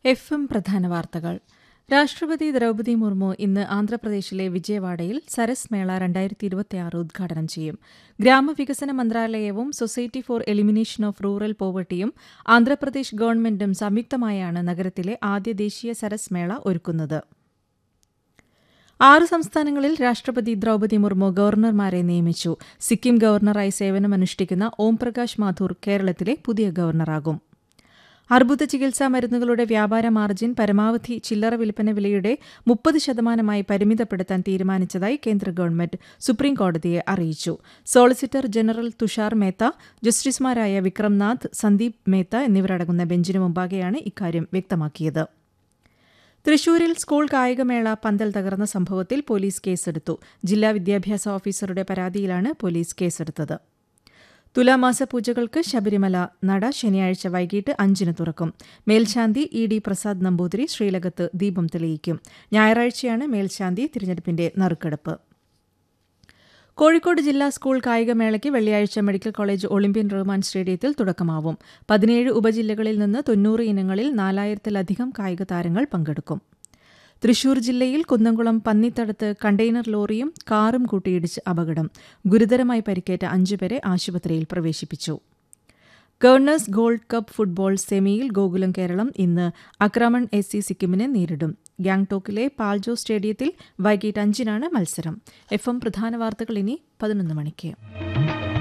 F M പ്രധാന വാർത്തകൾ രാഷ്ട്രപതി ദ്രൗപദി മുർമു ഇന്ന് ആന്ധ്രാപ്രദേശിലെ വിജയവാഡയിൽ സരസ് മേള രണ്ടായിരത്തി ഇരുപത്തിയാറ് ഉദ്ഘാടനം ചെയ്യും ഗ്രാമവികസന മന്ത്രാലയവും society for elimination of rural poverty Andhra Pradesh ഗവൺമെന്റും സംയുക്തമായാണ് നഗരത്തിലെ ആദ്യ ദേശീയ സരസ് മേള ഒരുക്കുന്നത് ആറ് സംസ്ഥാനങ്ങളിൽ രാഷ്ട്രപതി ദ്രൗപദി മുർമു ഗവർണർമാരെ നിയമിച്ചു സിക്കിം ഗവർണറായി സേവനമനുഷ്ഠിക്കുന്ന ഓംപ്രകാശ് മാഥൂർ കേരളത്തിലെ പുതിയ ഗവർണറാകും അർബുദ ചികിത്സാ മരുന്നുകളുടെ വ്യാപാര മാർജിൻ പരമാവധി ചില്ലറ വിൽപ്പന വിലയുടെ മുപ്പത് ശതമാനമായി പരിമിതപ്പെടുത്താൻ തീരുമാനിച്ചതായി കേന്ദ്ര ഗവൺമെന്റ് സുപ്രീം കോടതിയെ അറിയിച്ചു സോളിസിറ്റർ ജനറൽ തുഷാർ മേത്ത ജസ്റ്റിസുമാരായ വിക്രംനാഥ് സന്ദീപ് മേത്ത എന്നിവരടങ്ങുന്ന ബെഞ്ചിനു മുമ്പാകെയാണ് ഇക്കാര്യം വ്യക്തമാക്കിയത് തൃശൂരിൽ സ്കൂൾ കായികമേള പന്തൽ തകർന്ന സംഭവത്തിൽ പോലീസ് കേസെടുത്തു ജില്ലാ വിദ്യാഭ്യാസ ഓഫീസറുടെ പരാതിയിലാണ് പോലീസ് കേസെടുത്തത് തുലാമാസ പൂജകൾക്ക് ശബരിമല നട ശനിയാഴ്ച വൈകിട്ട് അഞ്ചിന് തുറക്കും മേൽശാന്തി ഇ ഡി പ്രസാദ് നമ്പൂതിരി ശ്രീലകത്ത് ദീപം തെളിയിക്കും ഞായറാഴ്ചയാണ് മേൽശാന്തി തിരഞ്ഞെടുപ്പിന്റെ നറുക്കെടുപ്പ് കോഴിക്കോട് ജില്ലാ സ്കൂൾ കായികമേളയ്ക്ക് വെള്ളിയാഴ്ച മെഡിക്കൽ കോളേജ് ഒളിമ്പ്യൻ റഹ്മാൻ സ്റ്റേഡിയത്തിൽ തുടക്കമാവും പതിനേഴ് ഉപജില്ലകളിൽ നിന്ന് തൊണ്ണൂറ് ഇനങ്ങളിൽ നാലായിരത്തിലധികം കായിക താരങ്ങൾ പങ്കെടുക്കും തൃശൂർ ജില്ലയിൽ കുന്നംകുളം പന്നിത്തടത്ത് കണ്ടെയ്നർ ലോറിയും കാറും കൂട്ടിയിടിച്ച് അപകടം ഗുരുതരമായി പരിക്കേറ്റ അഞ്ചുപേരെ ആശുപത്രിയിൽ പ്രവേശിപ്പിച്ചു ഗവർണേഴ്സ് ഗോൾഡ് കപ്പ് ഫുട്ബോൾ സെമിയിൽ ഗോകുലം കേരളം ഇന്ന് അക്രമൺ എസ് സി സിക്കിമിനെ നേരിടും ഗാങ്ടോക്കിലെ പാൽജോ സ്റ്റേഡിയത്തിൽ വൈകിട്ട് അഞ്ചിനാണ് മത്സരം എഫ് എം പ്രധാന വാർത്തകൾ ഇനി പതിനൊന്ന് മണിക്ക്